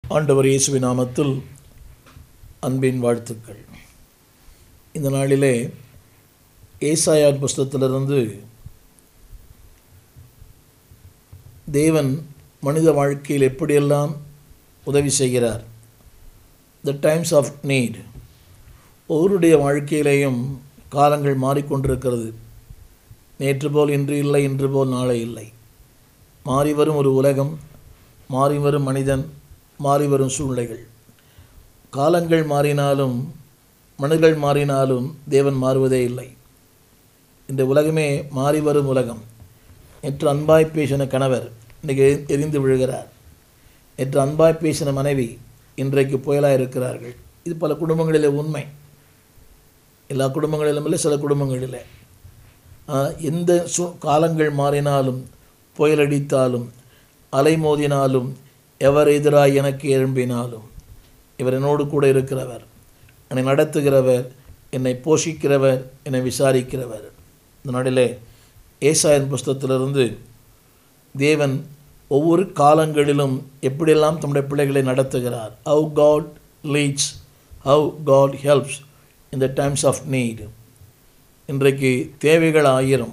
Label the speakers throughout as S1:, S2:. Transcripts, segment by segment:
S1: ஆண்டவர் இயேசுவின் நாமத்தில் அன்பின் வாழ்த்துக்கள் இந்த நாளிலே ஏசாயார் புஸ்தகத்திலிருந்து தேவன் மனித வாழ்க்கையில் எப்படியெல்லாம் உதவி செய்கிறார் த டைம்ஸ் ஆஃப் நீட் ஒவ்வொருடைய வாழ்க்கையிலேயும் காலங்கள் மாறிக்கொண்டிருக்கிறது நேற்று போல் இன்று இல்லை இன்று போல் நாளை இல்லை மாறி வரும் ஒரு உலகம் மாறி வரும் மனிதன் மாறி வரும் சூழ்நிலைகள் காலங்கள் மாறினாலும் மனிதர்கள் மாறினாலும் தேவன் மாறுவதே இல்லை இந்த உலகமே மாறி வரும் உலகம் நேற்று அன்பாய் பேசின கணவர் இன்றைக்கு எரி- எரிந்து விழுகிறார் நேற்று அன்பாய் பேசின மனைவி இன்றைக்கு புயலாக இருக்கிறார்கள் இது பல குடும்பங்களிலே உண்மை எல்லா குடும்பங்களிலும் இல்லை சில குடும்பங்களிலே ஆஹ், எந்த சு காலங்கள் மாறினாலும் புயலடித்தாலும் அலைமோதினாலும் எவர் எதிராய் எனக்கு எழும்பினாலும் இவர் என்னோடு கூட இருக்கிறவர் என்னை நடத்துகிறவர் என்னை போஷிக்கிறவர் என்னை விசாரிக்கிறவர் இந்த நாளிலே ஏசாயன் புஸ்தகத்திலிருந்து தேவன் ஒவ்வொரு காலங்களிலும் எப்படியெல்லாம் தம்முடைய பிள்ளைகளை நடத்துகிறார் how God leads how God helps in the times of need இன்றைக்கு தேவைகள் ஆயிரம்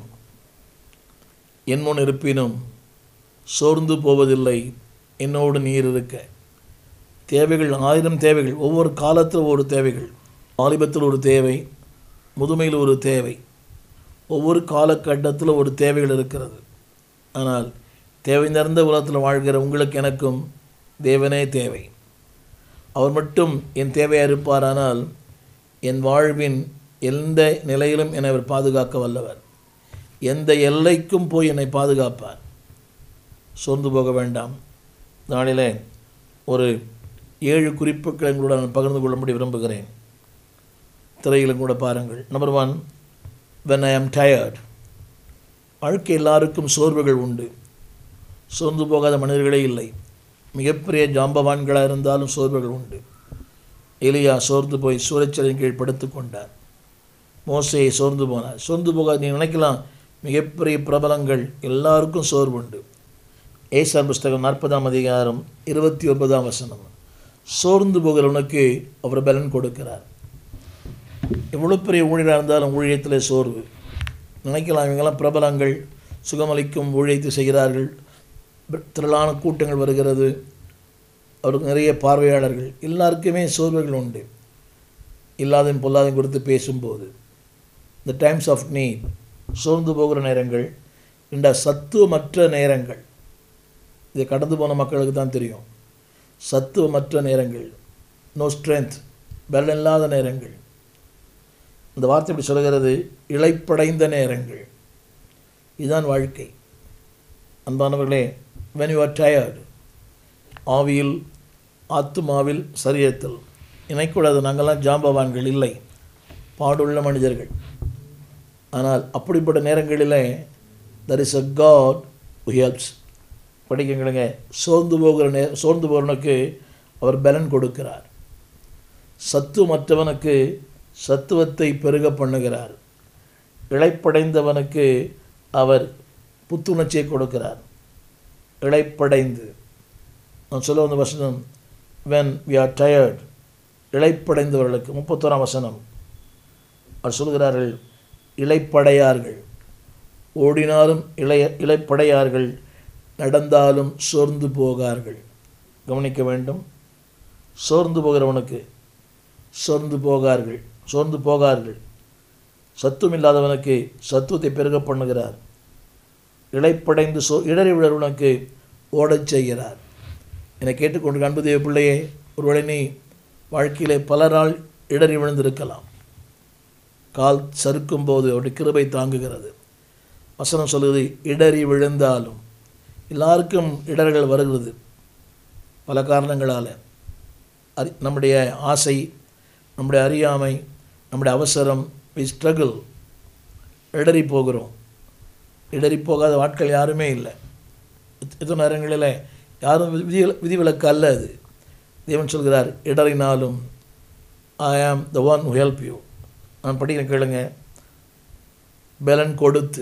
S1: என் முன் இருப்பினும் சோர்ந்து போவதில்லை என்னோடு நீர் இருக்க தேவைகள் ஆயிரம் தேவைகள் ஒவ்வொரு காலத்தில் ஒவ்வொரு தேவைகள் வாலிபத்தில் ஒரு தேவை முதுமையில் ஒரு தேவை ஒவ்வொரு காலகட்டத்தில் ஒரு தேவைகள் இருக்கிறது ஆனால் தேவை நிறைந்த உலகத்தில் வாழ்கிற உங்களுக்கு எனக்கும் தேவனே தேவை அவர் மட்டும் என் தேவையாக இருப்பாரானால் என் வாழ்வின் எந்த நிலையிலும் என்னை அவர் பாதுகாக்க வல்லவர் எந்த எல்லைக்கும் போய் என்னை பாதுகாப்பார் சோர்ந்து போக வேண்டாம் நாளிலே ஒரு ஏழு குறிப்புகளை உங்களோட நான் பகிர்ந்து கொள்ளும்படி விரும்புகிறேன் திரையிலும் கூட பாருங்கள் number one when I am tired வாழ்க்கை எல்லாருக்கும் சோர்வுகள் உண்டு சோர்ந்து போகாத மனிதர்களே இல்லை மிகப்பெரிய ஜாம்பவான்களாக இருந்தாலும் சோர்வுகள் உண்டு எலியா சோர்ந்து போய் சூறைச்சலின் கீழ் படுத்து கொண்டார் மோசையை சோர்ந்து போனார் சோர்ந்து போகாது நீ நினைக்கலாம் மிகப்பெரிய பிரபலங்கள் எல்லாருக்கும் சோர்வு உண்டு ஏசான் புஸ்தகம் நாற்பதாம் அதிகாரம் இருபத்தி ஒன்பதாம் வசனம் சோர்ந்து போகிறவனுக்கு அவர் பலன் கொடுக்கிறார் எவ்வளோ பெரிய ஊழியராக இருந்தாலும் ஊழியத்தில் சோர்வு நினைக்கலாம் இவங்கெல்லாம் பிரபலங்கள் சுகமளிக்கும் ஊழியத்தை செய்கிறார்கள் திரளான கூட்டங்கள் வருகிறது அவருக்கு நிறைய பார்வையாளர்கள் எல்லாருக்குமே சோர்வுகள் உண்டு இல்லாதையும் பொல்லாதையும் குறித்து பேசும்போது இந்த டைம்ஸ் ஆஃப் நீட் சோர்ந்து போகிற நேரங்கள் இந்த சத்துவமற்ற நேரங்கள் இதை கடந்து போன மக்களுக்கு தான் தெரியும் சத்துவமற்ற நேரங்கள் நோ ஸ்ட்ரென்த் பலன் இல்லாத நேரங்கள் இந்த வார்த்தை இப்படி சொல்கிறது இழைப்படைந்த நேரங்கள் இதுதான் வாழ்க்கை அன்பானவர்களே when you are tired ஆவியில் ஆத்துமாவில் சரீரத்தில் இணைக்கூடாது நாங்கள்லாம் ஜாம்பவான்கள் இல்லை பாடுள்ள மனிதர்கள் ஆனால் அப்படிப்பட்ட நேரங்களிலே there is a God who helps படிக்கங்களுங்க சோர்ந்து போகிற நே சோர்ந்து போகிறவனுக்கு அவர் பலன் கொடுக்கிறார் சத்துவமற்றவனுக்கு சத்துவத்தை பெருக பண்ணுகிறார் இழைப்படைந்தவனுக்கு அவர் புத்துணர்ச்சியை கொடுக்கிறார் இழைப்படைந்து நான் சொல்ல வந்த வசனம் when we are tired இழைப்படைந்தவர்களுக்கு முப்பத்தோராம் வசனம் அவர் சொல்கிறார்கள் இழைப்படையார்கள் ஓடினாலும் இளைய இழைப்படையார்கள் நடந்தாலும் சோர்ந்து போகார்கள் கவனிக்க வேண்டும் சோர்ந்து போகிறவனுக்கு சோர்ந்து போகார்கள் சோர்ந்து போகார்கள் சத்துவம் இல்லாதவனுக்கு சத்துவத்தை பெருக பண்ணுகிறார் இழைப்படைந்து சோ இடறி விழறவனுக்கு ஓடச் செய்கிறார் என்னை கேட்டுக்கொண்டு அன்பு தேவ பிள்ளையே ஒருவேளை நீ வாழ்க்கையிலே பல நாள் இடறி விழுந்திருக்கலாம் கால் சறுக்கும் போது அவருடைய கிருபை தாங்குகிறது வசனம் சொல்லுது இடறி விழுந்தாலும் எல்லாருக்கும் இடர்கள் வருகிறது பல காரணங்களால் அறி நம்முடைய ஆசை நம்முடைய அறியாமை நம்முடைய அவசரம் வி ஸ்ட்ரகிள் இடறி போகிறோம் இடறி போகாத ஆட்கள் யாருமே இல்லை இத்- இத்தனை நேரங்களில் யாரும் விதி விதிவிலக்கு அல்ல அது தேவன் சொல்கிறார் இடறினாலும் I am the one who help you நான் படிக்கிறேன் கேளுங்க பலன் கொடுத்து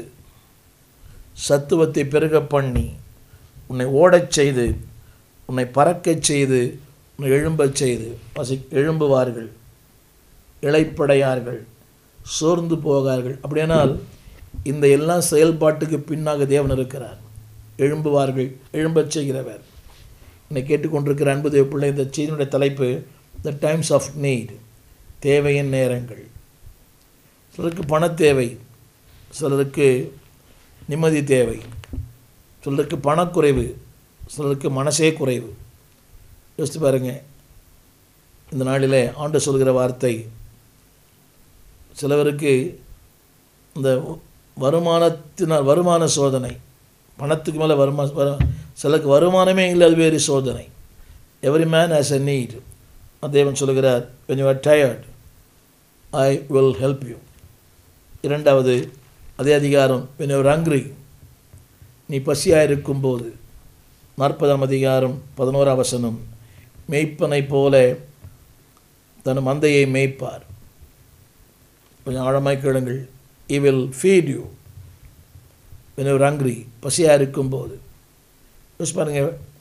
S1: சத்துவத்தை பெருக பண்ணி உன்னை ஓடச் செய்து உன்னை பறக்கச் செய்து உன்னை எழும்பச் செய்து பசி எழும்புவார்கள் இளைப்படையார்கள் சோர்ந்து போகார்கள் அப்படியானால் இந்த எல்லா செயல்பாட்டுக்கு பின்னாக தேவன் இருக்கிறார் எழும்புவார்கள் எழும்பச் செய்கிறவர் என்னை கேட்டுக்கொண்டிருக்கிற அன்பு தேவ பிள்ளை இந்த செய்தியினுடைய தலைப்பு த டைம்ஸ் ஆஃப் நீட் தேவையின் நேரங்கள் சிலருக்கு பண தேவை சிலருக்கு நிம்மதி தேவை சிலருக்கு பணக்குறைவு சிலருக்கு மனசே குறைவு யோசித்து பாருங்க இந்த நாளிலே ஆண்டு சொல்கிற வார்த்தை சிலவருக்கு இந்த வருமானத்தினால் வருமான சோதனை பணத்துக்கு மேலே வருமா வர சிலருக்கு வருமானமே இல்லை அது வேறு சோதனை every man has a need தேவன் சொல்கிறார் when you are tired I will help you இரண்டாவது அதே அதிகாரம் when you are hungry நீ பசியாக இருக்கும்போது நாற்பதாம் அதிகாரம் பதினோராம் வசனம் மேய்ப்பனை போல தன் மந்தையை மேய்ப்பார் கொஞ்சம் ஆழமாய் கேளுங்கள் I will feed you when you are hungry பசியாக இருக்கும்போது யோசிச்சு பாருங்க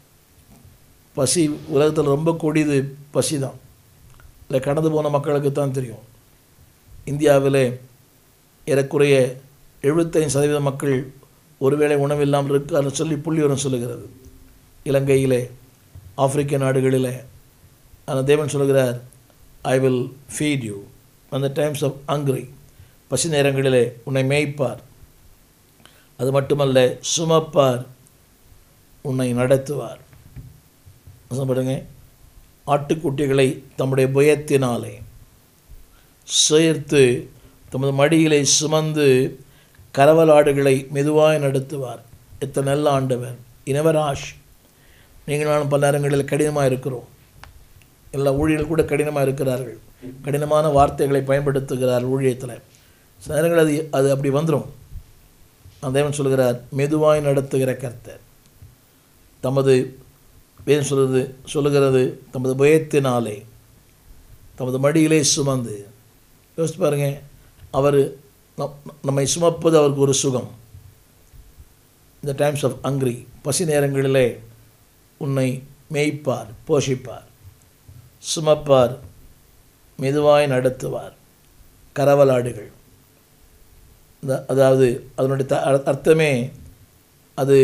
S1: பசி உலகத்தில் ரொம்ப கொடியது பசி தான் இல்லை கடந்து போன மக்களுக்கு தான் தெரியும் இந்தியாவிலே ஏறக்குறைய எழுபத்தைந்து சதவீத மக்கள் ஒருவேளை உணவில்லாமல் இருக்கான்னு சொல்லி புள்ளிவரம் சொல்லுகிறது இலங்கையிலே ஆப்பிரிக்க நாடுகளிலே ஆனால் தேவன் சொல்கிறார் ஐ வில் ஃபீட் யூ அந்த டைம்ஸ் ஆஃப் ஹங்க்ரி பசி நேரங்களிலே உன்னை மேய்ப்பார் அது மட்டுமல்ல சுமப்பார் உன்னை நடத்துவார் படுங்க ஆட்டுக்குட்டிகளை தம்முடைய புயத்தினாலே சேர்த்து தமது மடியிலே சுமந்து கரவலாடுகளை மெதுவாய் நடத்துவார் எத்தனை நல்ல ஆண்டவர் இனவராஷ் நீங்கள் நானும் பல நேரங்களில் கடினமாக இருக்கிறோம் எல்லா ஊழியர்கள் கூட கடினமாக இருக்கிறார்கள் கடினமான வார்த்தைகளை பயன்படுத்துகிறார் ஊழியத்தில் சில நேரங்கள் அது அது அப்படி வந்துடும் அந்த தேவன் சொல்கிறார் மெதுவாய் நடத்துகிற கர்த்தர் தமது வேதம் சொல்கிறது சொல்லுகிறது தமது பயத்தினாலே தமது மடியிலே சுமந்து யோசித்து பாருங்க அவர் நம்மை சுமப்பது அவருக்கு ஒரு சுகம் இந்த டைம்ஸ் ஆஃப் அங்க்ரி பசி நேரங்களிலே உன்னை மேய்ப்பார் போஷிப்பார் சுமப்பார் மெதுவாய் நடத்துவார் கரவலாடுகள் இந்த அதாவது அதனுடைய த அர்த்தமே அது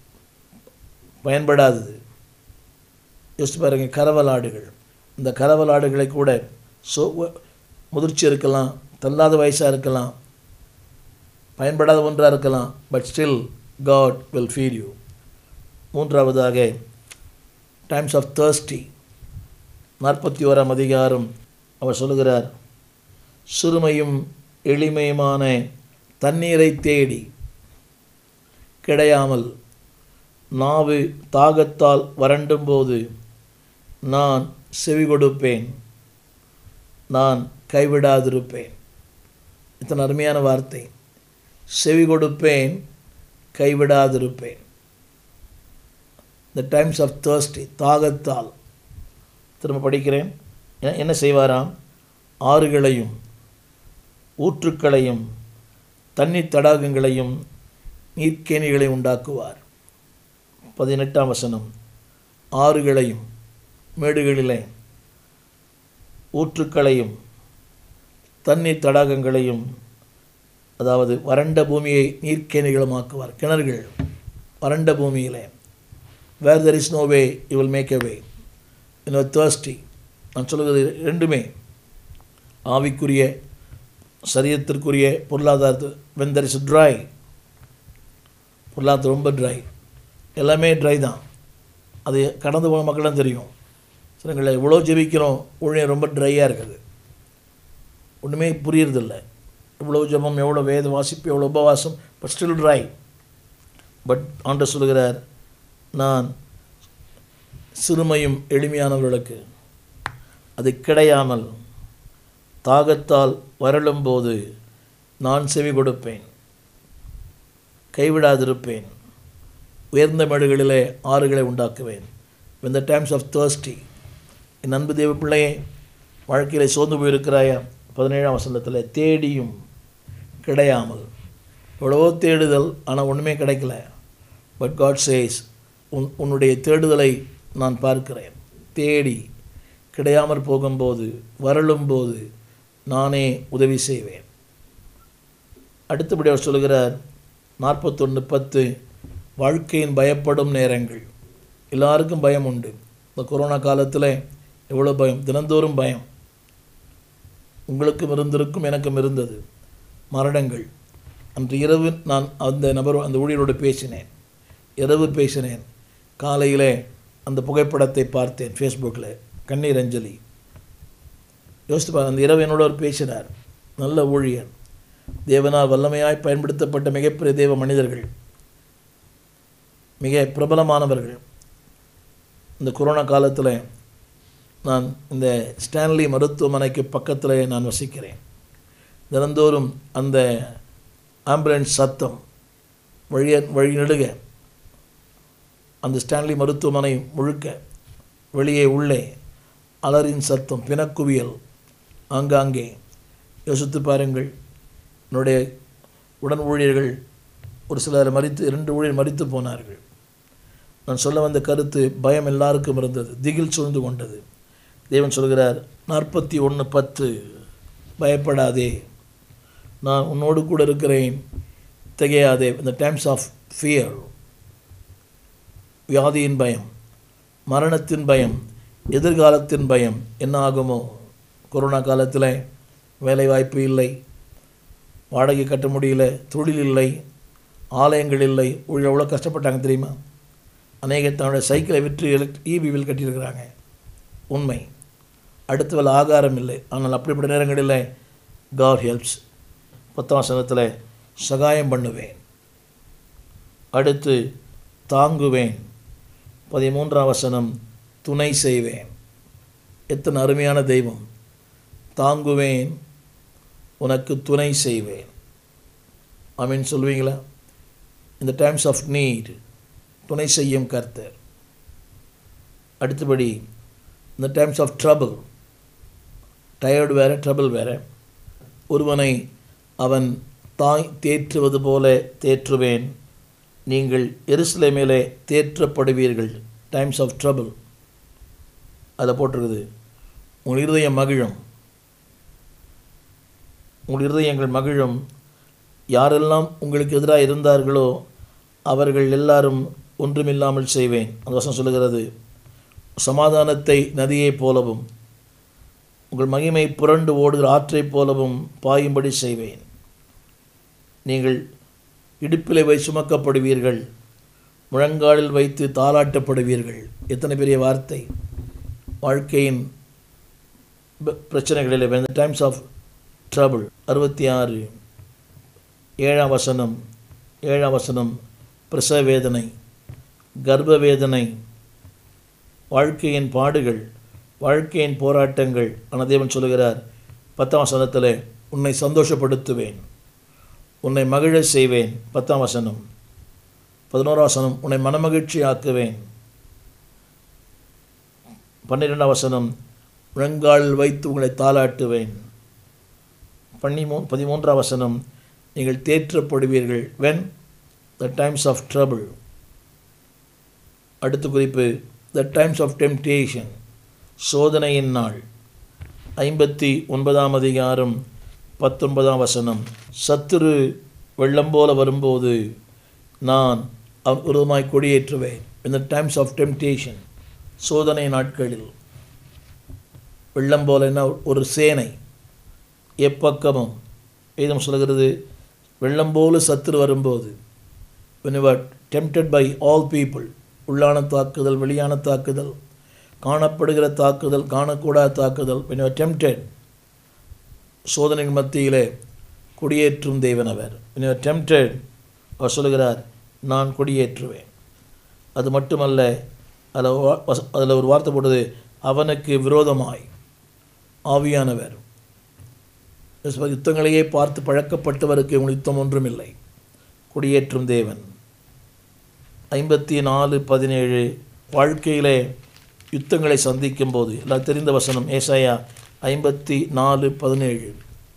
S1: பயன்படாதது யோசிச்சு பாருங்கள் கரவலாடுகள் இந்த கரவலாடுகளை கூட சோ முதிர்ச்சி இருக்கலாம் தள்ளாத வயசாக இருக்கலாம் பயன்படாத ஒன்றாக இருக்கலாம் but still God will feed you மூன்றாவதாக டைம்ஸ் ஆஃப் தேர்ஸ்டி நாற்பத்தி ஓராம் அதிகாரம் அவர் சொல்லுகிறார் சிறுமையும் எளிமையுமான தண்ணீரை தேடி கிடையாமல் நாவு தாகத்தால் வரண்டும் போது நான் செவி கொடுப்பேன் நான் கைவிடாதிருப்பேன் இத்தனை அருமையான வார்த்தை செவி கொடுப்பேன் கைவிடாதிருப்பேன் த டைம்ஸ் ஆஃப் தேர்ஸ்டி தாகத்தால் திரும்ப படிக்கிறேன் என்ன செய்வாராம் ஆறுகளையும் ஊற்றுக்களையும் தண்ணீர் தடாகங்களையும் நீர்க்கேணிகளையும் உண்டாக்குவார் பதினெட்டாம் வசனம் ஆறுகளையும் மேடுகளிலே ஊற்றுக்களையும் தண்ணீர் தடாகங்களையும் அதாவது வறண்ட பூமியை நீர்க்கேணிகளுமாக்குவார் கிணறுகள் வறண்ட பூமியிலே where there is no way you will make a way இன்னொரு தேர்ஸ்டி நான் சொல்லுவது ரெண்டுமே ஆவிக்குரிய சரீரத்திற்குரிய பொருளாதாரத்து வென் தெர் இஸ் ட்ரை பொருளாதாரம் ரொம்ப ட்ரை எல்லாமே ட்ரை தான் அது கடந்து போன மக்களும் தெரியும் சிலங்களை இவ்வளோ ஜெபிக்கிறோம் ஊழியம் ரொம்ப ட்ரையாக இருக்குது ஒன்றுமே புரியறதில்ல இவ்வளோ ஜபம் எவ்வளோ வேத வாசிப்பு எவ்வளோ உபவாசம் பட் ஸ்டில் ட்ரை பட் ஆண்ட சொல்கிறார் நான் சிறுமையும் எளிமையானவர்களுக்கு அது கிடையாமல் தாகத்தால் வரலும்போது நான் செவி கொடுப்பேன் கைவிடாதிருப்பேன் உயர்ந்த மேடுகளிலே ஆறுகளை உண்டாக்குவேன் இந்த டைம்ஸ் ஆஃப் தேர்ஸ்டி என் அன்பு தேவ பிள்ளையே வாழ்க்கையில் சோர்ந்து போயிருக்கிறாயா பதினேழாம் வசனத்தில் தேடியும் கிடையாமல் எவ்வளவோ தேடுதல் ஆனால் ஒன்றுமே கிடைக்கல பட் காட் சேஸ் உன் உன்னுடைய தேடுதலை நான் பார்க்கிறேன் தேடி கிடையாமற் போகும்போது வரலும்போது நானே உதவி செய்வேன் அடுத்தபடி அவர் சொல்கிறார் நாற்பத்தொன்று பத்து வாழ்க்கையின் பயப்படும் நேரங்கள் எல்லாருக்கும் பயம் உண்டு இந்த கொரோனா காலத்தில் எவ்வளோ பயம் தினந்தோறும் பயம் உங்களுக்கும் இருந்திருக்கும் எனக்கும் இருந்தது மரணங்கள் அன்று இரவு நான் அந்த நபர் அந்த ஊழியரோடு பேசினேன் இரவு பேசினேன் காலையிலே அந்த புகைப்படத்தை பார்த்தேன் ஃபேஸ்புக்கில் கண்ணீர் அஞ்சலி யோசித்து பாருங்க அந்த இரவு என்னோட அவர் பேசினார் நல்ல ஊழியர் தேவனால் வல்லமையாய் பயன்படுத்தப்பட்ட மிகப்பெரிய தேவ மனிதர்கள் மிக பிரபலமானவர்கள் இந்த கொரோனா காலத்தில் நான் இந்த ஸ்டான்லி மருத்துவமனைக்கு பக்கத்தில் நான் வசிக்கிறேன் தினந்தோறும் அந்த ஆம்புலன்ஸ் சத்தம் வழிய வழி நெடுக அந்த ஸ்டான்லி மருத்துவமனை முழுக்க வெளியே உள்ளே அலறின் சத்தம் பிணக்குவியல் ஆங்காங்கே யோசித்து பாருங்கள் என்னுடைய உடன் ஊழியர்கள் ஒரு சிலர் மறித்து இரண்டு ஊழியர் மறித்து போனார்கள் நான் சொல்ல வந்த கருத்து பயம் எல்லாருக்கும் இருந்தது திகில் சூழ்ந்து கொண்டது தேவன் சொல்கிறார் நாற்பத்தி ஒன்று பத்து பயப்படாதே நான் உன்னோடு கூட இருக்கிறேன் திகையாதே இந்த டைம்ஸ் ஆஃப் ஃபியர் வியாதியின் பயம் மரணத்தின் பயம் எதிர்காலத்தின் பயம் என்ன ஆகுமோ கொரோனா காலத்தில் வேலைவாய்ப்பு இல்லை வாடகை கட்ட முடியல தொழில் இல்லை ஆலயங்கள் இல்லை ஊழியர் எவ்வளோ கஷ்டப்பட்டாங்க தெரியுமா அநேக தன்னுடைய சைக்கிளை விற்று எலக்ட் இபிவில் கட்டியிருக்கிறாங்க உண்மை அடுத்தவள் ஆகாரம் இல்லை ஆனால் அப்படிப்பட்ட நேரங்களில் காட் ஹெல்ப்ஸ் பத்தாம் வசனத்தில் சகாயம் பண்ணுவேன் அடுத்து தாங்குவேன் பதிமூன்றாம் வசனம் துணை செய்வேன் எத்தனை அருமையான தெய்வம் தாங்குவேன் உனக்கு துணை செய்வேன் ஆமீன் சொல்வீங்களா இந்த டைம்ஸ் ஆஃப் நீட் துணை செய்யும் கர்த்தர் அடுத்தபடி இந்த டைம்ஸ் ஆஃப் ட்ரபிள் டயர்டு வேறு ட்ரபிள் வேறு ஒருவனை அவன் தாய் தேற்றுவது போல தேற்றுவேன் நீங்கள் எருசலேமிலே தேற்றப்படுவீர்கள் டைம்ஸ் ஆஃப் ட்ரபிள் அதை போட்டிருக்குது உங்கள் இருதயம் மகிழும் உங்கள் இருதயங்கள் மகிழும் யாரெல்லாம் உங்களுக்கு எதிராக இருந்தார்களோ அவர்கள் எல்லாரும் ஒன்றுமில்லாமல் செய்வேன் அந்த வசனம் சொல்லுகிறது சமாதானத்தை நதியைப் போலவும் உங்கள் மகிமை புரண்டு ஓடுகிற ஆற்றைப் போலவும் பாயும்படி செய்வேன் நீங்கள் இடுப்பிலே வை சுமக்கப்படுவீர்கள் முழங்காலில் வைத்து தாளாட்டப்படுவீர்கள் எத்தனை பெரிய வார்த்தை வாழ்க்கையின் ப- பிரச்சனைகளில் இந்த டைம்ஸ் ஆஃப் ட்ரபிள் அறுபத்தி ஆறு ஏழாம் வசனம் ஏழாம் வசனம் பிரசவ வேதனை கர்ப்ப வேதனை வாழ்க்கையின் பாடுகள் வாழ்க்கையின் போராட்டங்கள் ஆனால் தேவன் சொல்லுகிறார் பத்தாம் வசனத்தில் உன்னை சந்தோஷப்படுத்துவேன் உன்னை மகிழச் செய்வேன் பத்தாம் வசனம் பதினோராம் வசனம் உன்னை மனமகிழ்ச்சி ஆக்குவேன் பன்னிரெண்டாம் வசனம் முழங்காலில் வைத்து உங்களை தாளாட்டுவேன் பன்னிமூ பதிமூன்றாம் வசனம் நீங்கள் தேற்றப்படுவீர்கள் when the times of trouble அடுத்த குறிப்பு த டைம்ஸ் ஆஃப் டெம்டேஷன் சோதனையின் நாள் ஐம்பத்தி ஒன்பதாம் அதிகாரம் பத்தொன்பதாம் வசனம் சத்துரு வெள்ளம் போல வரும்போது நான் அவன் உருவமாய் கொடியேற்றுவேன் இந்த டைம்ஸ் ஆஃப் டெம்டேஷன் சோதனை நாட்களில் வெள்ளம் போல என்ன ஒரு சேனை எப்பக்கமும் வேதம் சொல்கிறது வெள்ளம் போல சத்துரு வரும்போது when you are tempted by all people உள்ளான தாக்குதல் வெளியான தாக்குதல் காணப்படுகிற தாக்குதல் காணக்கூடாத தாக்குதல் when you are tempted சோதனையின் மத்தியிலே கொடியேற்றும் தேவன் அவர் when you are tempted அவர் சொல்லுகிறார் நான் கொடியேற்றுவேன் அது மட்டுமல்ல அதில் வா- வச- அதில் ஒரு வார்த்தை போட்டது அவனுக்கு விரோதமாய் ஆவியானவர் யுத்தங்களையே பார்த்து பழக்கப்பட்டவருக்கு உங்கள் யுத்தம் ஒன்றுமில்லை குடியேற்றும் தேவன் ஐம்பத்தி நாலு பதினேழு வாழ்க்கையிலே யுத்தங்களை சந்திக்கும் போது எல்லாம் தெரிந்த வசனம் ஏசாயா ஐம்பத்தி நாலு பதினேழு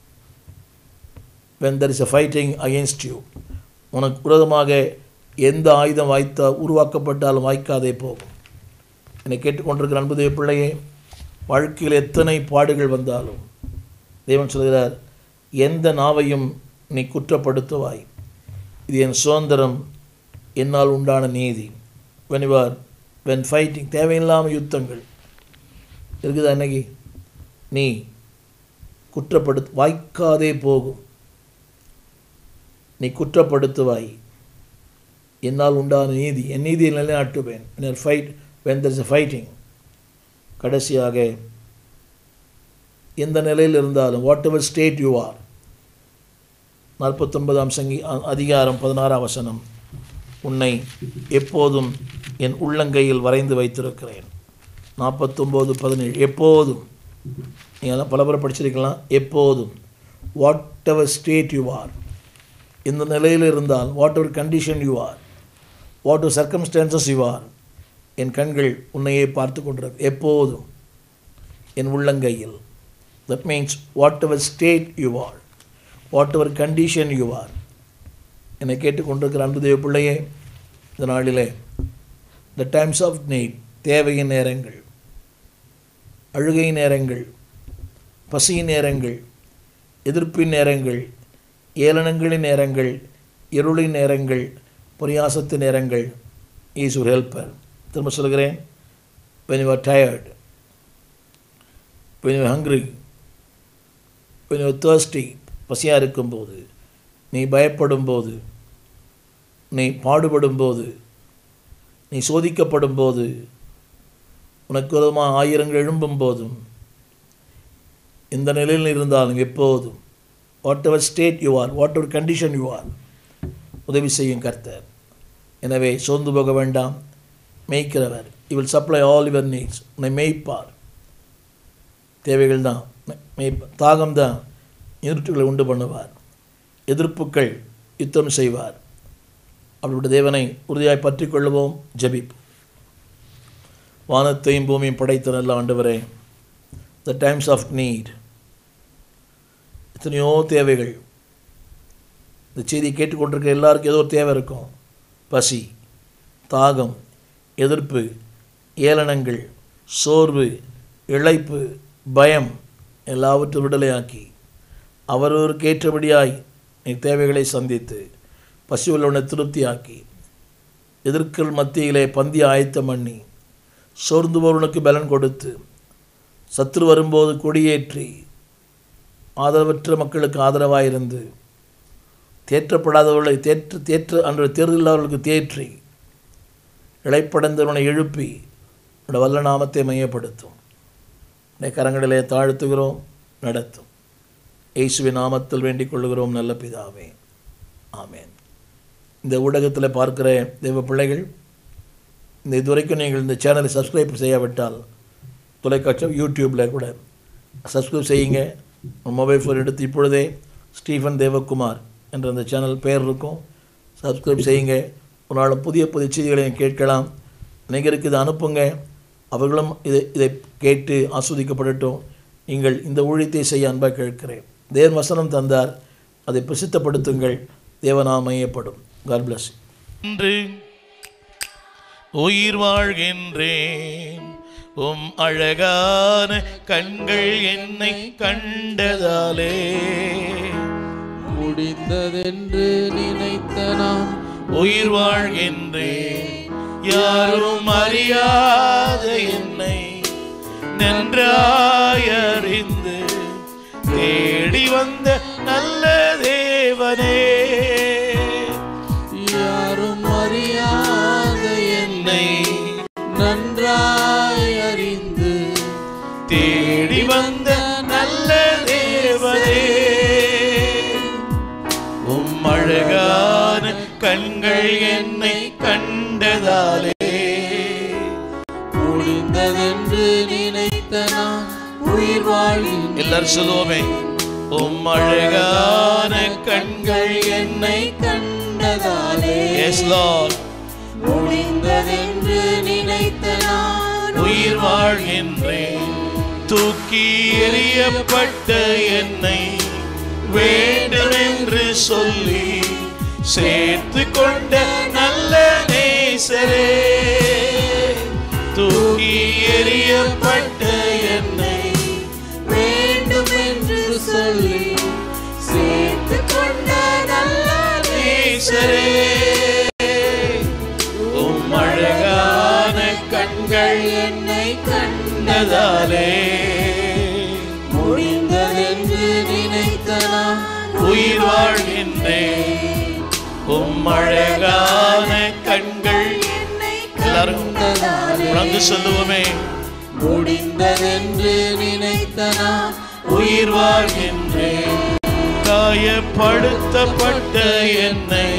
S1: when there is a fighting against you உனக்கு விரோதமாக எந்த ஆயுதம் வாய்த்தா உருவாக்கப்பட்டாலும் வாய்க்காதே போகும் என்னை கேட்டுக்கொண்டிருக்கிற அன்புதேவ பிள்ளையே வாழ்க்கையில் எத்தனை பாடுகள் வந்தாலும் தேவன் சொல்கிறார் எந்த நாவையும் நீ குற்றப்படுத்துவாய் இது என் சுதந்திரம் என்னால் உண்டான நீதி when you are when fighting தேவையில்லாமல் யுத்தங்கள் இருக்குதா அன்னைக்கு நீ குற்றப்படுத்து வாய்க்காதே போகும் நீ குற்றப்படுத்துவாய் என்னால் உண்டான நீதி என் நீதியை நிலைநாட்டுவேன் fight when there's a fighting கடைசியாக எந்த நிலையில் இருந்தாலும் whatever state you are நாற்பத்தொன்பதாம் சங்கி அ- அதிகாரம் பதினாறாம் வசனம் உன்னை எப்போதும் என் உள்ளங்கையில் வரைந்து வைத்திருக்கிறேன் நாற்பத்தொம்போது பதினேழு எப்போதும் நீங்கள் பல முறை படிச்சிருக்கலாம் எப்போதும் whatever state you are இந்த நிலையில் இருந்தால் whatever condition you are whatever circumstances you are என் கண்கள் உன்னையே பார்த்து கொண்டிருக்கு எப்போதும் என் உள்ளங்கையில் that means whatever state you are whatever condition you are என்னை கேட்டுக்கொண்டிருக்கிற அன்பு தேவ பிள்ளையே இந்த நாளிலே த டைம்ஸ் ஆஃப் நீட் தேவையின் நேரங்கள் அழுகை நேரங்கள் பசியின் நேரங்கள் எதிர்ப்பின் நேரங்கள் ஏளனங்களின் நேரங்கள் இருளின் நேரங்கள் பிரயாசத்தின் நேரங்கள் ஈஸ் ஒரு ஹெல்ப்பர் திரும்ப சொல்கிறேன் when you are tired when you are hungry when you are thirsty பசியாக இருக்கும்போது நீ பயப்படும் போது நீ பாடுபடும் போது நீ சோதிக்கப்படும் போது உனக்கு விதமாக ஆயிரங்கள் எழும்பும் போதும் இந்த நிலையில் இருந்தாலும் எப்போதும் whatever state you are whatever condition you are உதவி செய்யும் கர்த்தர் எனவே சோர்ந்து போக வேண்டாம் மேய்க்கிறவர் he will supply all your needs உன்னை மேய்ப்பார் தேவைகள் தான் மேய்ப்பார் தாகம் தான் இருட்டுகளை உண்டு பண்ணுவார் எதிர்ப்புகள் யுத்தம் செய்வார் அப்படிப்பட்ட தேவனை உறுதியாய் பற்றி கொள்ளுவோம் ஜெபிப்போம் வானத்தையும் பூமியும் படைத்த நல்ல ஆண்டவரே த டைம்ஸ் ஆஃப் நீட் எத்தனையோ தேவைகள் இந்த செய்தியை கேட்டுக்கொண்டிருக்க எல்லாருக்கும் ஏதோ ஒரு தேவை இருக்கும் பசி தாகம் எதிர்ப்பு ஏளனங்கள் சோர்வு இழைப்பு பயம் எல்லாவற்றையும் விடுதலையாக்கி அவரவருக்கு ஏற்றபடியாய் நீ தேவைகளை சந்தித்து பசி உள்ளவனை திருப்தியாக்கி எதிர்க்கல் மத்தியிலே பந்தி ஆயத்தம் பண்ணி சோர்ந்து போவனுக்கு பலன் கொடுத்து சத்துரு வரும்போது கொடியேற்றி ஆதரவற்ற மக்களுக்கு ஆதரவாயிருந்து தேற்றப்படாதவர்களை தேற்று தேற்று அன்று தேர்தலாளர்களுக்கு தேற்றி இழைப்படைந்தவனை எழுப்பி உடைய வல்ல நாமத்தை மையப்படுத்தும் உடைய கரங்களிலே தாழ்த்துகிறோம் நடத்தும் இயேசுவின் நாமத்தில் வேண்டிக் கொள்கிறோம் நல்ல பிதாவே ஆமென் இந்த ஊடகத்தில் பார்க்கிற தெய்வ பிள்ளைகள் இந்த இதுவரைக்கும் நீங்கள் இந்த சேனலை சப்ஸ்கிரைப் செய்யாவிட்டால் தொலைக்காட்சி யூடியூப்பில் கூட சப்ஸ்கிரைப் செய்யுங்க உங்கள் மொபைல் ஃபோன் எடுத்து இப்பொழுதே ஸ்டீஃபன் தேவகுமார் என்ற அந்த சேனல் பெயர் இருக்கும் சப்ஸ்கிரைப் செய்யுங்க ஒரு நாள் புதிய புதிய செய்திகளை கேட்கலாம் அநேகருக்கு இதை அனுப்புங்க அவர்களும் இதை இதை கேட்டு ஆஸ்வதிக்கப்படட்டும் நீங்கள் இந்த ஊழியத்தை செய்ய அன்பாக கேட்கிறேன் தேவன் வசனம் தந்தார் அதை பிரசித்தப்படுத்துங்கள் தேவநாமையப்படும் காட் பிளஸ்
S2: என்று உயிர் வாழ்கின்றேன் உம் அழகான கண்கள் என்னை கண்டதாலே
S3: முடிந்ததென்று நினைத்த நான்
S2: உயிர் வாழ்கின்றேன் யாரும் அறியாத என்னை நன்றாயறிந்து தேடி வந்த நல்ல தேவனே
S3: யாரும் அறியாத என்னை நன்றாய் அறிந்து
S2: தேடி வந்த நல்ல தேவனே உம் அழகான கண்கள் என்னை கண்டதாலே
S3: முடிந்ததென்று நினைத்த நான் உயிர் வாழ்கின்றேன்
S2: எல்லாரும் சொல்லுவோமே உம் அழகான கண்கள் என்னை
S3: கண்டதாலே
S2: எஸ் லார்ட்
S3: முடிந்ததென்று நினைத்த நான்
S2: உயிர் வாழ்கின்றேன் தூக்கி எறியப்பட்ட என்னை வேண்டுமென்று சொல்லி சேர்த்து கொண்ட நல்ல நேசரே தூக்கி எறியப்பட்ட என்னை கண்டதாலே
S3: முடிந்ததென்று நினைத்த நான்
S2: உயிர் வாழ்கின்றேன் உம் அழகான கண்கள் எல்லாரும் உணர்ந்து சொல்லுவோமே
S3: முடிந்ததென்று நினைத்த நான்
S2: உயிர் வாழ்கின்றேன் காயப்படுத்தப்பட்ட என்னை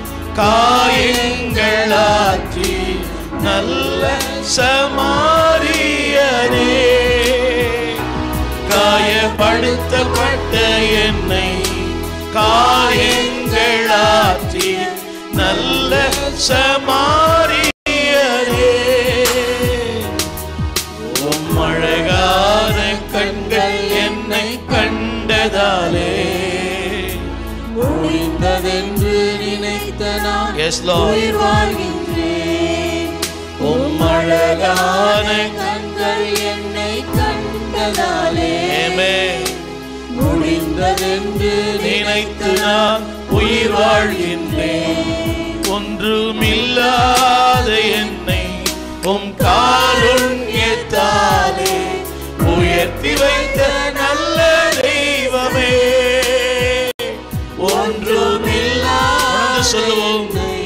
S2: காயங்களாற்றி நல்ல சமாரியனே காயப்படுத்தப்பட்ட என்னை காயங்களாற்றி நல்ல சமாரியனே உம் அழகான கண்கள் என்னை கண்டதாலே
S3: முடிந்ததென்று நினைத்த நான்
S2: Yes, Lord.
S3: உயிர் வாழ்கின்றேன்
S2: உம் அழகான
S3: கண்கள் என்னை கண்டதாலே
S2: Amen.
S3: முடிந்ததென்று
S2: நினைத்து நான் உயிர் வாழ்கின்றேன் ஒன்றுமில்லாத என்னை உம் காருண்யத்தாலே உயர்த்தி வைத்த நல்ல தெய்வமே ஒன்றுமில்லாத சொல்லுவோம்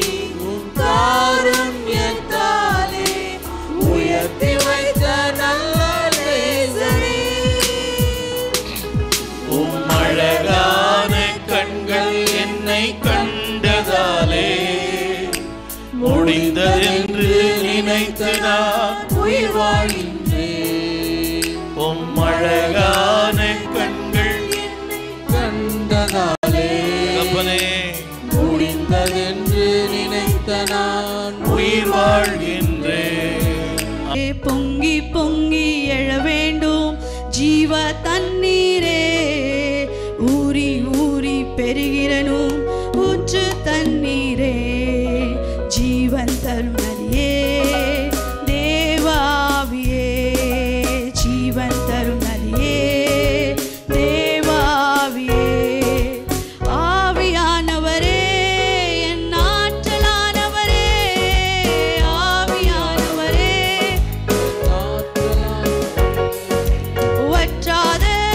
S3: காருண்யத்தாலே உயர்த்தி வைத்த நல்ல நேசரே.
S2: உம் அழகான கண்கள் என்னை கண்டதாலே முடிந்ததென்று நினைத்து நான்
S3: உயிர் வாழ்கின்றேன்
S2: உம் அழகான கண்கள்
S3: கண்டதாலே
S2: தகப்பனே
S3: முடிந்ததென்று நினைத்த நான்
S2: உயிர் வாழ்கின்றேன்
S4: ஏ பொங்கி பொங்கி எழ வேண்டும் ஜீவ தண்ணீரே ஊறி ஊறி பெருகிறனும் ஊற்று தண்ணீரே ஜீவன் தரும் நதியே தேவாவியே ஜீவன் தரும் நதியே தேவாவியே ஆவியானவரே என் ஆற்றலானவரே ஆவியானவரே வற்றாத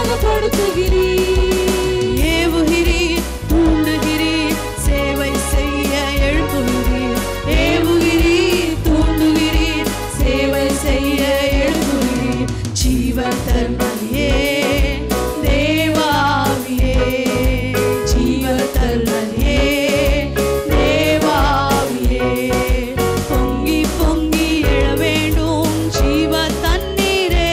S3: உற்சாகப்படுத்துகிறீர்
S4: ஏவுகிறீர் தூண்டுகிறீர் சேவை செய்ய எழுப்புகிறீர் ஏவுகிறீர் தூண்டுகிறீர் சேவை செய்ய எழுப்புகிறீர் ஜீவன் தருமதியே தேவாவியே ஜீவன் தருமதியே தேவாவியே பொங்கி பொங்கி எழ வேண்டும் ஜீவ தண்ணீரே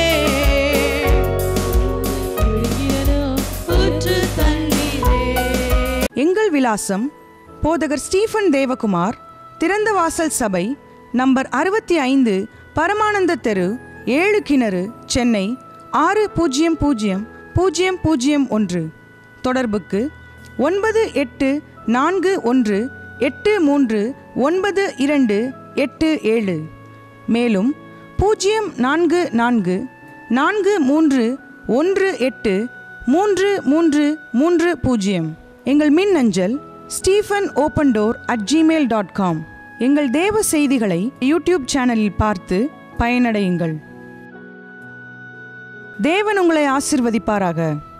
S4: ஊற்று தண்ணீரே
S5: எங்கள் விலாசம் போதகர் ஸ்டீஃபன் தேவகுமார் திறந்த வாசல் சபை நம்பர் அறுபத்தி ஐந்து பரமானந்த தெரு ஏழு கிணறு சென்னை ஆறு பூஜ்ஜியம் பூஜ்ஜியம் பூஜ்ஜியம் பூஜ்ஜியம் ஒன்று தொடர்புக்கு ஒன்பது எட்டு நான்கு ஒன்று எட்டு மூன்று ஒன்பது இரண்டு எட்டு ஏழு மேலும் பூஜ்ஜியம் நான்கு நான்கு நான்கு மூன்று ஒன்று எட்டு மூன்று மூன்று மூன்று பூஜ்ஜியம் எங்கள் மின் அஞ்சல் Stephen open door at Gmail dot com எங்கள் தேவ செய்திகளை யூடியூப் சேனலில் பார்த்து பயனடையுங்கள் தேவன் உங்களை ஆசிர்வதிப்பாராக